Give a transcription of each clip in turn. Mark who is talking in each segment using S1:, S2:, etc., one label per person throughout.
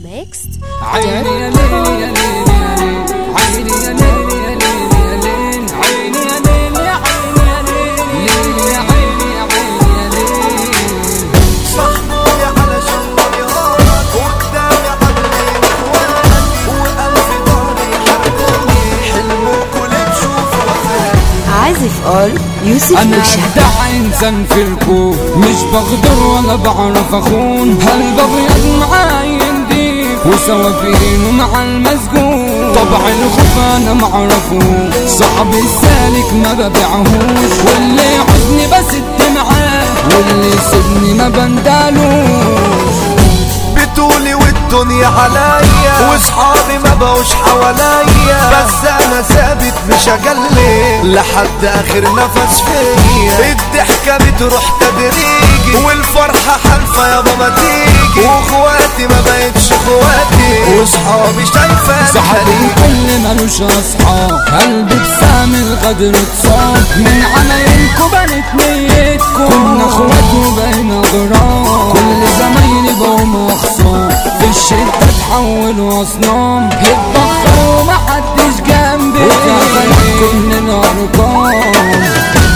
S1: mixed
S2: عيني يا ليل يا ليل يا ليل عيني يا ليل يا ليل يا ليل عيني يا ليل يا عيني يا ليل ليل يا عيني يا عيني يا ليل
S3: صاحبي علشان طيارك قدامي عاملين اخواني والف دار يحاربوني حلمكوا ليه تشوفوا وفاتي
S1: عازف اول يوسف
S2: انا
S1: وشهد
S2: ابدع انسان في الكون مش بقدر ولا بعرف اخون هل ببيض معاي نضيف وسوافينه مع المسجون طبع الخوف انا معرفوش صاحبي السالك ما ببيعهوش واللي يعوزني بسد معاه واللي يسيبني ما بندالوش
S3: بتقولي والدنيا عليا واصحابي ما بقوش حواليا بس انا ثابت مش اجلي لحد اخر نفس فيا الضحكه بتروح تدريجي والفرحه حالفه يابا ما تيجي واخواتي ما بقتش اخواتي واصحابي شايفه
S2: صاحبي كل ملوش اصحاب قلبي بسام الغدر اتصاب من عمايلكوا بنت نيتكم كنا اخوات وبقينا غرام كل زمايلي بقوا اخصام في الشدة تحولوا اصنام يتبخروا ومحدش جنبي وفي عمايلكم من الارقام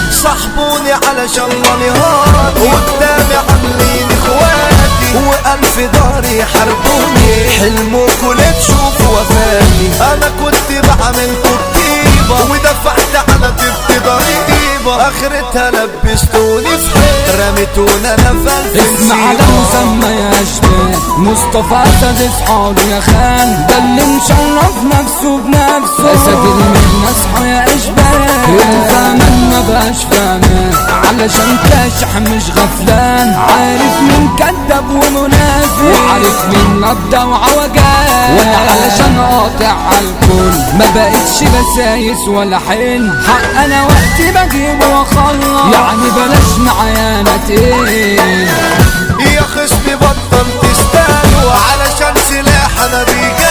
S3: صاحبوني علشان مليار قدامي عاملين اخواتي والف دار يحاربوني حلمكوا ليه تشوفوا وفاتي انا كنت بعمل طيبة ودفعت على طيبتي ضريبة اخرتها لبستوني في حيط رميتونا انا في
S2: اسمع على مسمى يا اشبال مصطفى اسد اصحابه يا خان ده اللي مشرف نفسه بنفسه اسد المهنة اصحى يا اشبال الزمن ما بقاش فاهمان علشان كاشح مش غفلان عارف مين كذاب ومنافق وعارف مين مبدأ وعوجان وانا علشان قاطع عالكل ما بقتش بسايس ولا حل حق انا وقتي بجيب واخلص يعني بلاش معايا انا تقيل
S3: يا خصمي بطل تستاهلوا علشان سلاح انا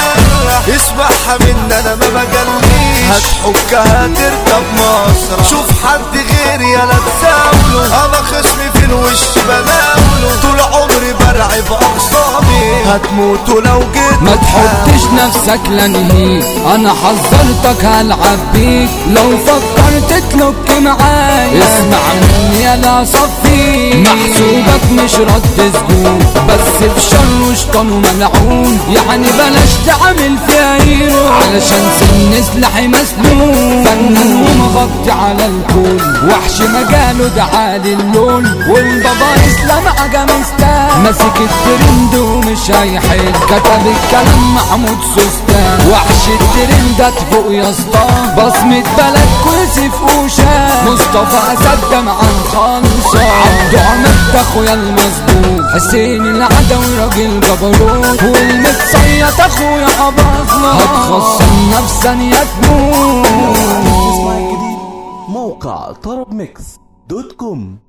S3: بيجرح اسمعها من انا ما بجليش هتحكها تركب مصر شوف حد غيري يا لا تساوله انا خصمي في الوش بناوله طول عمري برعب اقصامي هتموتوا لو جيت
S2: ما تحطش نفسك لنهيك انا حذرتك هلعب بيك لو فكرت تلك معايا اسمع مني يا لا صفيك محسوبك مش رد سجون بس في شر وشطان وملعون يعني بلاش تعمل فيها هيرو علشان سن سلاحي مسنون فنان ومغطي على الكل وحش مجاله ده عالي اللون والبابا اسلام عجمستان ماسك الترند ومش هيحل كتب الكلام محمود سوستان وحش الترندات فوق يا اسطى بصمة بلد كويسف وشان مصطفى اسد دمعة خالصة عبدو عمد اخويا المظبوط حسين العدوي راجل جبروت والمتصيط اخويا حبظنا هتخصم نفسا يا تموت
S4: اسمع الجديد موقع طرب ميكس دوت كوم